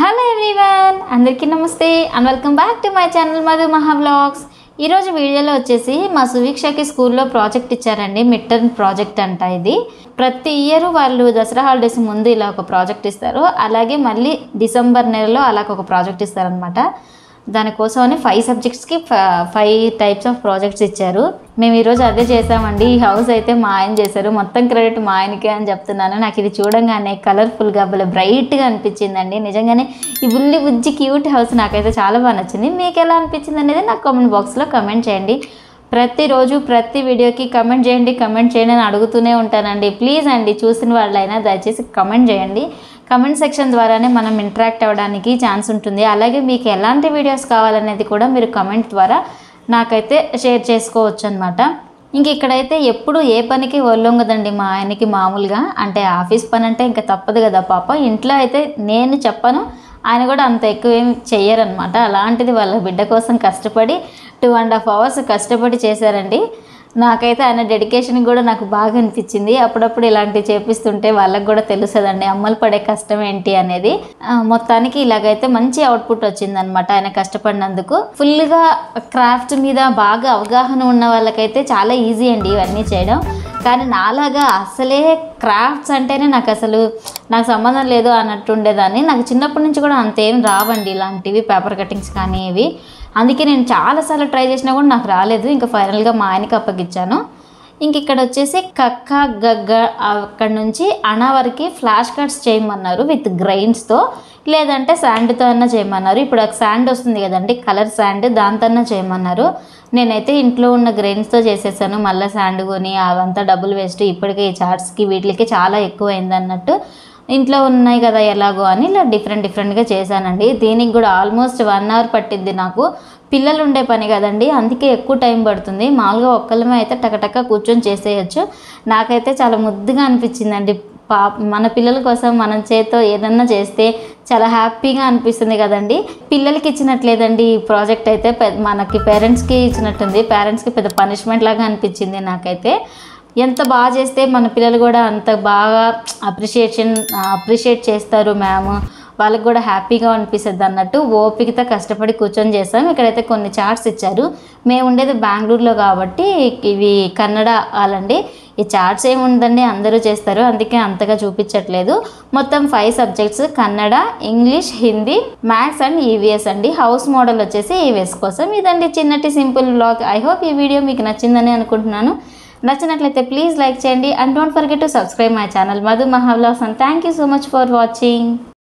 hello everyone అందరికీ నమస్తే and welcome back to my channel Madhu Maha vlogs ఈరోజు వీడియోలో వచ్చేసి మా సువీక్షకి స్కూల్లో ప్రాజెక్ట్ ఇచ్చారండి మిడ్ టర్మ్ ప్రాజెక్ట్ అంట ఇది ప్రతి ఇయర్ వాళ్ళు దసరా హాలిడేస్ ముందు ఇలా ఒక ప్రాజెక్ట్ ఇస్తారు అలాగే మళ్ళీ డిసెంబర్ నెలలో అలాగ ఒక ప్రాజెక్ట్ ఇస్తారనమాట దానికోసమని ఫైవ్ సబ్జెక్ట్స్కి ఫైవ్ టైప్స్ ఆఫ్ ప్రాజెక్ట్స్ ఇచ్చారు మేము ఈరోజు అదే చేసామండి ఈ హౌస్ అయితే మా ఆయన చేశారు మొత్తం క్రెడిట్ మా ఆయనకే అని చెప్తున్నాను నాకు ఇది చూడంగానే కలర్ఫుల్గా భలే బ్రైట్గా అనిపించిందండి నిజంగానే ఈ బుల్లి బుజ్జి క్యూట్ హౌస్ నాకైతే చాలా బాగా నచ్చింది మీకు ఎలా అనిపించింది అనేది నాకు కామెంట్ బాక్స్లో కమెంట్ చేయండి ప్రతిరోజు ప్రతి వీడియోకి కమెంట్ చేయండి కమెంట్ చేయండి అని అడుగుతూనే ఉంటానండి ప్లీజ్ అండి చూసిన వాళ్ళైనా దయచేసి కమెంట్ చేయండి కమెంట్ సెక్షన్ ద్వారానే మనం ఇంటరాక్ట్ అవ్వడానికి ఛాన్స్ ఉంటుంది అలాగే మీకు ఎలాంటి వీడియోస్ కావాలనేది కూడా మీరు కమెంట్ ద్వారా నాకైతే షేర్ చేసుకోవచ్చు అనమాట ఇంక ఇక్కడైతే ఎప్పుడు ఏ పనికి ఒళ్ళొంగదండి మా ఆయనకి మామూలుగా అంటే ఆఫీస్ పని అంటే ఇంకా తప్పదు కదా పాప ఇంట్లో అయితే నేను చెప్పను ఆయన కూడా అంత ఎక్కువ ఏం చెయ్యరనమాట అలాంటిది వాళ్ళ బిడ్డ కోసం కష్టపడి టూ అండ్ హాఫ్ అవర్స్ కష్టపడి చేశారండి నాకైతే ఆయన డెడికేషన్ కూడా నాకు బాగా అనిపించింది అప్పుడప్పుడు ఇలాంటివి చేపిస్తుంటే వాళ్ళకి కూడా తెలుస్తుందండి అమ్మలు పడే కష్టం ఏంటి అనేది ఆ, మొత్తానికి ఇలాగైతే మంచి అవుట్పుట్ వచ్చిందనమాట ఆయన కష్టపడినందుకు ఫుల్గా క్రాఫ్ట్ మీద బాగా అవగాహన ఉన్న వాళ్ళకైతే చాలా ఈజీ అండి ఇవన్నీ చేయడం కానీ నాలాగా అసలే క్రాఫ్ట్స్ అంటేనే నాకు అసలు నాకు సంబంధం లేదు అన్నట్టు ఉండేదాన్ని నాకు చిన్నప్పటి నుంచి కూడా అంతేం రావండి ఇలాంటివి పేపర్ కటింగ్స్ కానీ ఇవి అందుకే నేను చాలాసార్లు ట్రై చేసినా కూడా నాకు రాలేదు ఇంకా ఫైనల్గా మా ఆయనకి అప్పగించాను ఇంక ఇక్కడ వచ్చేసి కక్క గగ్గ అక్కడ నుంచి అణ వరకు ఫ్లాష్ కార్డ్స్ చేయమన్నారు విత్ గ్రైన్స్తో లేదంటే శాండ్తో అన్నా చేయమన్నారు ఇప్పుడు ఒక శాండ్ వస్తుంది కదండి కలర్ శాండ్ దాంతో అన్నా చేయమన్నారు నేనైతే ఇంట్లో ఉన్న గ్రెయిన్స్తో చేసేసాను మళ్ళీ శాండ్ కొని అవంతా డబ్బులు వేస్ట్ ఇప్పటికే ఈ చార్ట్స్కి వీటికి చాలా ఎక్కువ అయింది అన్నట్టు ఇంట్లో ఉన్నాయి కదా ఎలాగో అని ఇలా డిఫరెంట్ డిఫరెంట్గా చేశానండి దీనికి కూడా ఆల్మోస్ట్ వన్ అవర్ పట్టింది నాకు పిల్లలు ఉండే పని కదండి అందుకే ఎక్కువ టైం పడుతుంది మామూలుగా ఒక్కళ్ళమే అయితే టకటక కూర్చొని చేసేయచ్చు నాకైతే చాలా ముద్దుగా అనిపించిందండి పా మన పిల్లల కోసం మనం చేత్తో ఏదన్నా చేస్తే చాలా హ్యాపీగా అనిపిస్తుంది కదండి పిల్లలకి ఇచ్చినట్లేదండి ఈ ప్రాజెక్ట్ అయితే పెద్ద మనకి పేరెంట్స్కి ఇచ్చినట్టుంది పేరెంట్స్కి పెద్ద పనిష్మెంట్ లాగా అనిపించింది నాకైతే ఎంత బాగా చేస్తే మన పిల్లలు కూడా అంత బాగా అప్రిషియేషన్ అప్రిషియేట్ చేస్తారు మ్యామ్ వాళ్ళకి కూడా హ్యాపీగా అనిపిస్తుంది అన్నట్టు ఓపికతో కష్టపడి కూర్చొని చేస్తాం ఇక్కడైతే కొన్ని చార్ట్స్ ఇచ్చారు మేము ఉండేది బెంగళూరులో కాబట్టి ఇవి కన్నడ వాళ్ళండి ఈ చార్ట్స్ ఏముందండి అందరూ చేస్తారు అందుకే అంతగా చూపించట్లేదు మొత్తం five subjects Kannada English Hindi maths and EVS అండి హౌస్ మోడల్ వచ్చేసి ఈవీఎస్ కోసం ఇదండి చిన్నటి సింపుల్ బ్లాగ్ ఐ హోప్ ఈ వీడియో మీకు నచ్చిందని అనుకుంటున్నాను నచ్చినట్లయితే ప్లీజ్ లైక్ చేయండి and don't forget to subscribe my channel Madhu Maha vlogs and thank you so much for watching